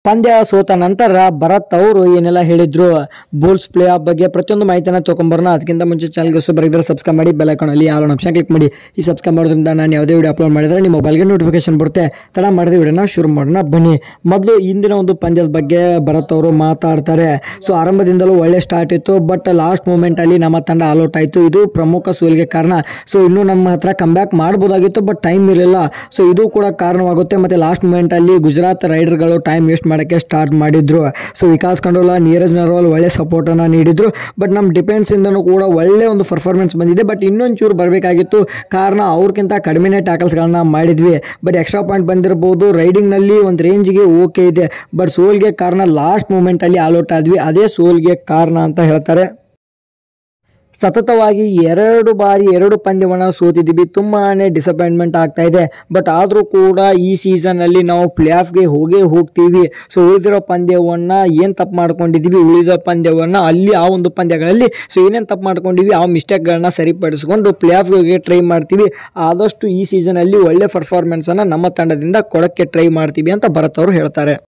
ಪಂದ್ಯ ಸೋತ ನಂತರ ಭರತ್ ಅವರು ಏನೆಲ್ಲ ಹೇಳಿದ್ರು ಬೂಲ್ಸ್ ಪ್ಲೇ ಆಫ್ ಬಗ್ಗೆ ಪ್ರತಿಯೊಂದು ಮಾಹಿತಿನ ತಗೊಂಬರೋಣ ಅದಕ್ಕಿಂತ ಮುಂಚೆ ಚಾನಲ್ಗೆ ಹೊಸ ಬರೆದ್ರೆ ಸಬ್ಸ್ಕ್ರೈಬ್ ಮಾಡಿ ಬೆಲ್ ಐಕಾನಲ್ಲಿ ಯಾವ ಆಪ್ಷನ್ ಕ್ಲಿಕ್ ಮಾಡಿ ಈ ಸಬ್ಸ್ಕ್ರೈಬ್ ಮಾಡೋದ್ರಿಂದ ನಾನು ಯಾವುದೇ ವಿಡಿಯೋ ಅಪ್ಲೋಡ್ ಮಾಡಿದ್ರೆ ನಿಮ್ಮ ಮೊಬೈಲ್ಗೆ ನೋಟಿಫಿಕೇಶನ್ ಬರುತ್ತೆ ತಡ ಮಾಡಿದ ವಿಡಿಯೋನ ಶುರು ಮಾಡೋಣ ಬನ್ನಿ ಮೊದಲು ಇಂದಿನ ಒಂದು ಪಂದ್ಯದ ಬಗ್ಗೆ ಭರತ್ ಅವರು ಮಾತಾಡ್ತಾರೆ ಸೊ ಆರಂಭದಿಂದಲೂ ಒಳ್ಳೆ ಸ್ಟಾರ್ಟ್ ಇತ್ತು ಬಟ್ ಲಾಸ್ಟ್ ಮೂಮೆಂಟಲ್ಲಿ ನಮ್ಮ ತಂಡ ಆಲ್ಔಟ್ ಆಯಿತು ಇದು ಪ್ರಮುಖ ಸೋಲಿಗೆ ಕಾರಣ ಸೊ ಇನ್ನೂ ನಮ್ಮ ಹತ್ರ ಕಮ್ಬ್ಯಾಕ್ ಮಾಡ್ಬೋದಾಗಿತ್ತು ಬಟ್ ಟೈಮ್ ಇರಲಿಲ್ಲ ಸೊ ಇದು ಕೂಡ ಕಾರಣವಾಗುತ್ತೆ ಮತ್ತು ಲಾಸ್ಟ್ ಮೂಮೆಂಟಲ್ಲಿ ಗುಜರಾತ್ ರೈಡರ್ಗಳು ಟೈಮ್ ವೇಸ್ಟ್ ಮಾಡೋಕ್ಕೆ ಸ್ಟಾರ್ಟ್ ಮಾಡಿದ್ರು ಸೊ ವಿಕಾಸ್ ಖಂಡೋಲಾ ನೀರಜ್ ನರ್ವಾಲ್ ಒಳ್ಳೆ ಸಪೋರ್ಟನ್ನು ನೀಡಿದ್ರು ಬಟ್ ನಮ್ಮ ಡಿಫೆನ್ಸಿಂದನೂ ಕೂಡ ಒಳ್ಳೆ ಒಂದು ಪರ್ಫಾರ್ಮೆನ್ಸ್ ಬಂದಿದೆ ಬಟ್ ಇನ್ನೊಂಚೂರು ಬರಬೇಕಾಗಿತ್ತು ಕಾರಣ ಅವ್ರಿಗಿಂತ ಕಡಿಮೆನೇ ಟ್ಯಾಕಲ್ಸ್ಗಳನ್ನ ಮಾಡಿದ್ವಿ ಬಟ್ ಎಕ್ಸ್ಟ್ರಾ ಪಾಯಿಂಟ್ ಬಂದಿರಬಹುದು ರೈಡಿಂಗ್ನಲ್ಲಿ ಒಂದು ರೇಂಜ್ಗೆ ಓಕೆ ಇದೆ ಬಟ್ ಸೋಲ್ಗೆ ಕಾರಣ ಲಾಸ್ಟ್ ಮೂಮೆಂಟಲ್ಲಿ ಆಲ್ಔಟ್ ಆದ್ವಿ ಅದೇ ಸೋಲ್ಗೆ ಕಾರಣ ಅಂತ ಹೇಳ್ತಾರೆ ಸತತವಾಗಿ ಎರಡು ಬಾರಿ ಎರಡು ಪಂದ್ಯವನ್ನು ಸೋತಿದ್ದೀವಿ ತುಂಬಾನೇ ಡಿಸಪಾಯಿಂಟ್ಮೆಂಟ್ ಆಗ್ತಾ ಇದೆ ಬಟ್ ಆದರೂ ಕೂಡ ಈ ಸೀಸನಲ್ಲಿ ನಾವು ಪ್ಲೇ ಆಫ್ಗೆ ಹೋಗೇ ಹೋಗ್ತೀವಿ ಸೊ ಉಳಿದಿರೋ ಪಂದ್ಯವನ್ನು ಏನು ತಪ್ಪು ಮಾಡ್ಕೊಂಡಿದ್ದೀವಿ ಉಳಿದ ಪಂದ್ಯವನ್ನು ಅಲ್ಲಿ ಆ ಒಂದು ಪಂದ್ಯಗಳಲ್ಲಿ ಸೊ ಏನೇನು ತಪ್ಪು ಮಾಡ್ಕೊಂಡಿವಿ ಆ ಮಿಸ್ಟೇಕ್ಗಳನ್ನ ಸರಿಪಡಿಸ್ಕೊಂಡು ಪ್ಲೇ ಆಫ್ಗೆ ಹೋಗಿ ಟ್ರೈ ಮಾಡ್ತೀವಿ ಆದಷ್ಟು ಈ ಸೀಸನಲ್ಲಿ ಒಳ್ಳೆ ಪರ್ಫಾರ್ಮೆನ್ಸನ್ನು ನಮ್ಮ ತಂಡದಿಂದ ಕೊಡೋಕ್ಕೆ ಟ್ರೈ ಮಾಡ್ತೀವಿ ಅಂತ ಭರತ್ ಅವರು ಹೇಳ್ತಾರೆ